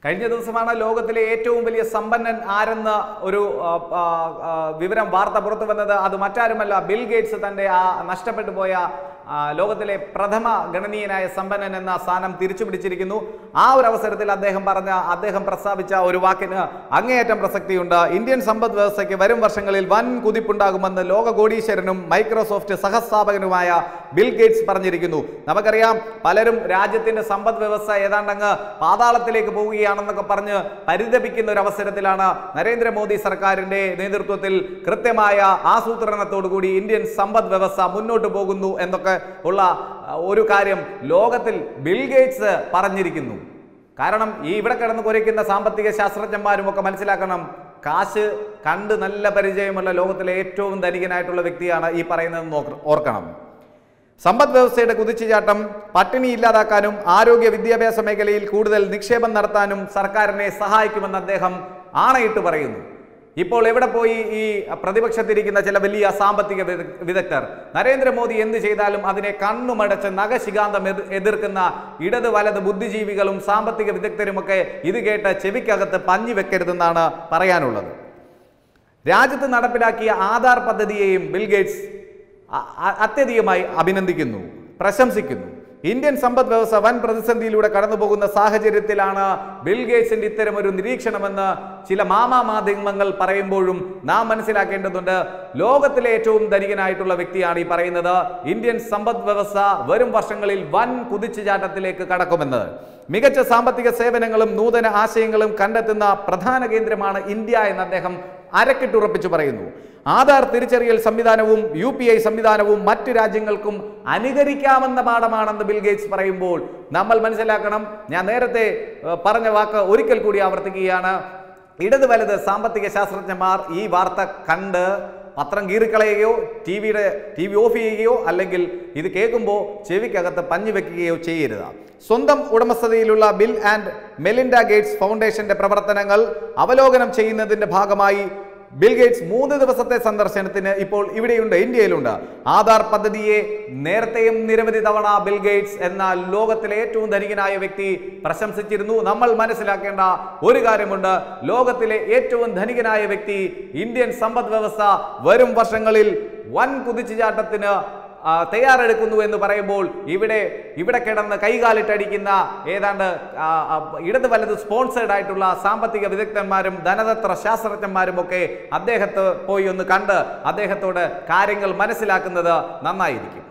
കഴിഞ്ഞ ദിവസമാണ് ലോകത്തിലെ ഏറ്റവും വലിയ സമ്പന്നൻ ആരെന്ന് ഒരു ആ, ആ, ആ, വിവരം വാർത്ത പുറത്തു വന്നത് അത് മറ്റാരുമല്ല ബിൽ ഗേറ്റ്സ് തന്റെ ആ നഷ്ടപ്പെട്ടു പോയ ആ, ലോകത്തിലെ പ്രഥമ ഗണനീയനായ സമ്പന്നൻ എന്ന സ്ഥാനം തിരിച്ചു പിടിച്ചിരിക്കുന്നു ആ ഒരു അവസരത്തിൽ അദ്ദേഹം പറഞ്ഞ അദ്ദേഹം പ്രസ്താവിച്ച ഒരു വാക്കിന് അങ്ങേയറ്റം പ്രസക്തിയുണ്ട് ഇന്ത്യൻ സമ്പദ് വ്യവസ്ഥയ്ക്ക് വരും വർഷങ്ങളിൽ വൻ കുതിപ്പുണ്ടാകുമെന്ന് ലോക കോടീശ്വരനും മൈക്രോസോഫ്റ്റ് സഹസ്ഥാപകനുമായ ബിൽ ഗേറ്റ്സ് പറഞ്ഞിരിക്കുന്നു നമുക്കറിയാം പലരും രാജ്യത്തിന്റെ സമ്പദ് വ്യവസ്ഥ ഏതാണ്ടങ്ങ് പാതാളത്തിലേക്ക് പോവുകയാണെന്നൊക്കെ പറഞ്ഞ് പരിതപിക്കുന്ന ഒരു അവസരത്തിലാണ് നരേന്ദ്രമോദി സർക്കാരിന്റെ നേതൃത്വത്തിൽ കൃത്യമായ ആസൂത്രണത്തോടുകൂടി ഇന്ത്യൻ സമ്പദ് വ്യവസ്ഥ മുന്നോട്ട് പോകുന്നു എന്നൊക്കെ ഉള്ള ആ, ഒരു കാര്യം ലോകത്തിൽ ബിൽ ഗേറ്റ്സ് പറഞ്ഞിരിക്കുന്നു കാരണം ഈ ഇവിടെ കിടന്ന് കുരയ്ക്കുന്ന സാമ്പത്തിക ശാസ്ത്രജ്ഞന്മാരും ഒക്കെ മനസ്സിലാക്കണം കാശ് കണ്ട് നല്ല പരിചയമുള്ള ലോകത്തിലെ ഏറ്റവും ധനികനായിട്ടുള്ള വ്യക്തിയാണ് ഈ പറയുന്നത് നോക്ക- ഓർക്കണം സമ്പദ് വ്യവസ്ഥയുടെ കുതിച്ചുചാട്ടം പട്ടിണി ഇല്ലാതാക്കാനും ആരോഗ്യ വിദ്യാഭ്യാസ മേഖലയിൽ കൂടുതൽ നിക്ഷേപം നടത്താനും സർക്കാരിനെ സഹായിക്കുമെന്ന് അദ്ദേഹം ആണയിട്ട് പറയുന്നു ഇപ്പോൾ എവിടെ പോയി ഈ പ്രതിപക്ഷത്തിരിക്കുന്ന ചില വലിയ സാമ്പത്തിക വിദ- വിദഗ്ധർ നരേന്ദ്രമോദി എന്ത് ചെയ്താലും അതിനെ കണ്ണുമടച്ച് നഖശികാന്തം എതി- എതിർക്കുന്ന ഇടത് വലത് ബുദ്ധിജീവികളും സാമ്പത്തിക വിദഗ്ധരുമൊക്കെ ഇത് കേട്ട് ചെവിക്കകത്ത് പഞ്ഞി വെക്കരുതെന്നാണ് പറയാനുള്ളത് രാജ്യത്ത് നടപ്പിലാക്കിയ ആധാർ പദ്ധതിയെയും ബിൽ ഗേറ്റ്സ് അ- അ- അത്യധികമായി അഭിനന്ദിക്കുന്നു പ്രശംസിക്കുന്നു ഇന്ത്യൻ സമ്പദ് വ്യവസ്ഥ വൻ പ്രതിസന്ധിയിലൂടെ കടന്നു പോകുന്ന സാഹചര്യത്തിലാണ് ബിൽ ഗേറ്റ്സിന്റെ ഇത്തരം ഒരു നിരീക്ഷണമെന്ന് ചില മാമാ മാധ്യമങ്ങൾ പറയുമ്പോഴും നാം മനസ്സിലാക്കേണ്ടതുണ്ട് ലോകത്തിലെ ഏറ്റവും ധനികനായിട്ടുള്ള വ്യക്തിയാണ് ഈ പറയുന്നത് ഇന്ത്യൻ സമ്പദ് വ്യവസ്ഥ വരും വർഷങ്ങളിൽ വൻ കുതിച്ചുചാട്ടത്തിലേക്ക് കടക്കുമെന്ന് മികച്ച സാമ്പത്തിക സേവനങ്ങളും നൂതന ആശയങ്ങളും കണ്ടെത്തുന്ന പ്രധാന കേന്ദ്രമാണ് ഇന്ത്യ എന്ന് അദ്ദേഹം അരക്കിട്ടുറപ്പിച്ചു പറയുന്നു ആധാർ തിരിച്ചറിയൽ സംവിധാനവും യു പി ഐ സംവിധാനവും മറ്റു രാജ്യങ്ങൾക്കും അനുകരിക്കാമെന്ന പാഠമാണെന്ന് ബിൽ ഗേറ്റ്സ് പറയുമ്പോൾ നമ്മൾ മനസ്സിലാക്കണം ഞാൻ നേരത്തെ ഏഹ്, പറഞ്ഞ വാക്ക് ഒരിക്കൽ കൂടി ആവർത്തിക്കുകയാണ് ഇടത് വലത് സാമ്പത്തിക ശാസ്ത്രജ്ഞന്മാർ ഈ വാർത്ത കണ്ട് പത്രം കീറിക്കളയുകയോ ടി വിയുടെ ടി വി ഓഫ് ചെയ്യുകയോ അല്ലെങ്കിൽ ഇത് കേൾക്കുമ്പോൾ ചെവിക്കകത്ത് പഞ്ഞു വെക്കുകയോ ചെയ്യരുത് സ്വന്തം ഉടമസ്ഥതയിലുള്ള ബിൽ ആൻഡ് മെലിൻഡ ഗേറ്റ്സ് ഫൗണ്ടേഷന്റെ പ്രവർത്തനങ്ങൾ അവലോകനം ചെയ്യുന്നതിന്റെ ഭാഗമായി ബിൽ ഗേറ്റ്സ് മൂന്ന് ദിവസത്തെ സന്ദർശനത്തിന് ഇപ്പോൾ ഇവിടെയുണ്ട് ഇന്ത്യയിലുണ്ട് ആധാർ പദ്ധതിയെ നേരത്തെയും നിരവധി തവണ ബിൽ ഗേറ്റ്സ് എന്ന ലോകത്തിലെ ഏറ്റവും ധനികനായ വ്യക്തി പ്രശംസിച്ചിരുന്നു നമ്മൾ മനസ്സിലാക്കേണ്ട ഒരു കാര്യമുണ്ട് ലോകത്തിലെ ഏറ്റവും ധനികനായ വ്യക്തി ഇന്ത്യൻ സമ്പദ് വ്യവസ്ഥ വരും വർഷങ്ങളിൽ വൻ കുതിച്ചുചാട്ടത്തിന് ആ, തയ്യാറെടുക്കുന്നു എന്ന് പറയുമ്പോൾ ഇവിടെ ഇവിടെ കിടന്ന് കൈകാലിട്ടടിക്കുന്ന ഏതാണ്ട് ആ, ആ, ഇടത് വലത് സ്പോൺസേഡ് ആയിട്ടുള്ള സാമ്പത്തിക വിദഗ്ധന്മാരും ധനതന്ത്ര ശാസ്ത്രജ്ഞന്മാരും ഒക്കെ അദ്ദേഹത്തെ പോയി ഒന്ന് കണ്ട് അദ്ദേഹത്തോട് കാര്യങ്ങൾ മനസ്സിലാക്കുന്നത് നന്നായിരിക്കും